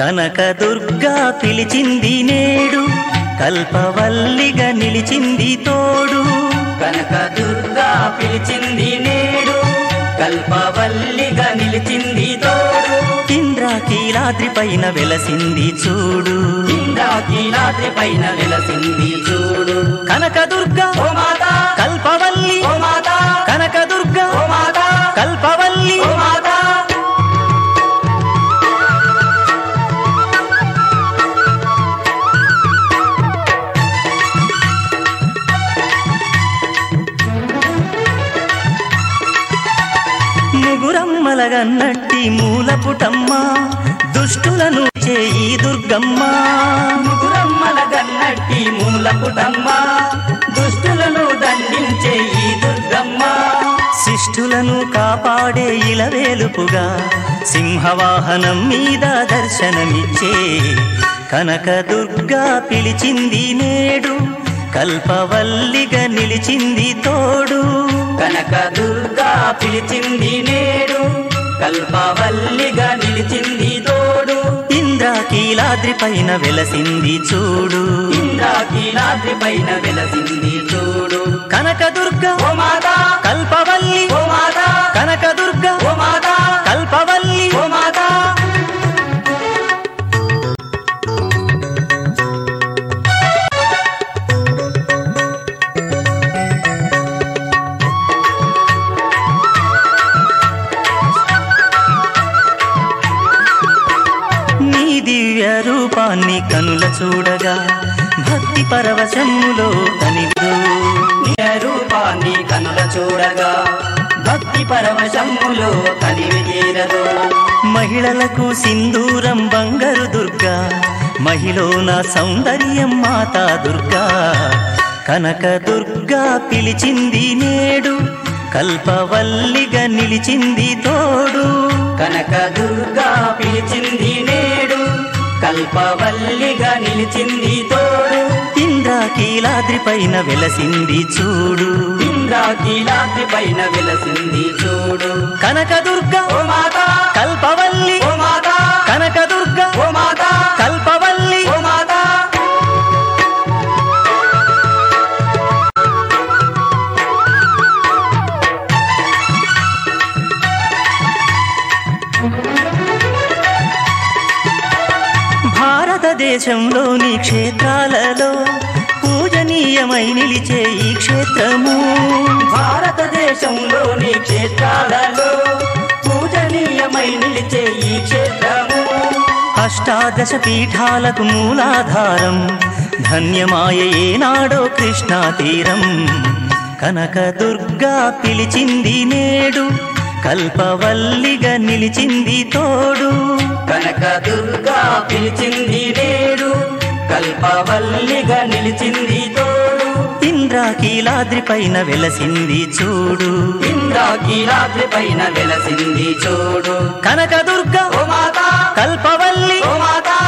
కనకదుర్గా పిలిచింది నేడు కల్పవల్లిగా నిలిచింది తోడు కనక దుర్గా పిలిచింది నేడు కల్పవల్లిగా నిలిచింది తోడు ఇంద్రాకీలాద్రి పైన వెలసింది చూడు ఇంద్రాకీలాద్రి పైన వెలసింది చూడు కనకదుర్గా ఓ మాత కల్పవల్లి ఓ మాత కనకదుర్గా ఓ మాత కల్పవల్లి ఓ మాత ముగురమ్మలగన్నట్టి మూలపుటమ్మ దుష్టులను చేయి దుర్గమ్మ ముగురమ్మల గన్నట్టి మూలపుటమ్మ దుష్టులను దండించే ఈ దుర్గమ్మ శిష్టులను కాపాడే ఇలవేలుపుగా సింహవాహనం మీద దర్శనమిచ్చే కనకదుర్గా పిలిచింది నేడు కల్పవల్లిగా నిలిచింది తోడు కనక దుర్గా పిలిచింది నేడు కల్పవల్లిగా నిలిచింది తోడు ఇంద్రాకీలాద్రి పైన వెలసింది చూడు ఇంద్రాకీలాద్రి పైన వెలసింది చూడు కనకదుర్గా ఓ మాత కల్పవల్లి ఓ మాత కనకదుర్గా ఓ మాత కల్పవల్లి ఓ మాత నీ దివ్య రూపాన్ని కనుల చూడగా భక్తి పరవశములో కనిదు నిజ రూపాన్ని కనుల చూడగా భక్తి పరవశములో కలివి తీరదు మహిళలకు సింధూరం బంగారు దుర్గా మహిళన సౌందర్యం మాతా దుర్గా కనక దుర్గా పిలిచింది నేడు కల్పవల్లిగా నిలిచింది తోడు కనక దుర్గా పిలిచింది నేడు కల్పవల్లిగా నిలిచింది తోడు ఇంద్రాకీలాద్రి పైన వెలసింది చూడు ఇంద్రాకీలాద్రి పైన వెలసింది చూడు కనకదుర్గా ఓ మాత కల్పవల్లి ఓ మాత కనకదుర్గా ఓ మాత కల్పవల్లి ఓ మాత భారతదేశంలోని క్షేత్రాలలో పూజనీయమై నిలిచే ఈ క్షేత్రము భారతదేశంలోని క్షేత్రాలలో పూజనీయమై నిలిచే ఈ క్షేత్రము అష్టాదశ పీఠాలకు మూలాధారం ధన్యమాయ ఏనాడో కృష్ణా తీరం కనక దుర్గా పిలిచింది నేడు కల్పవల్లిగా నిలిచింది తోడు కనక దుర్గా పిలిచింది నేడు కల్పవల్లిగా నిలిచింది తోడు ఇంద్రాకీలాద్రి పైన వెలసింది చూడు ఇంద్రాకీలాద్రి పైన వెలసింది చూడు కనక దుర్గా ఓ మాత కల్పవల్లి ఓ మాత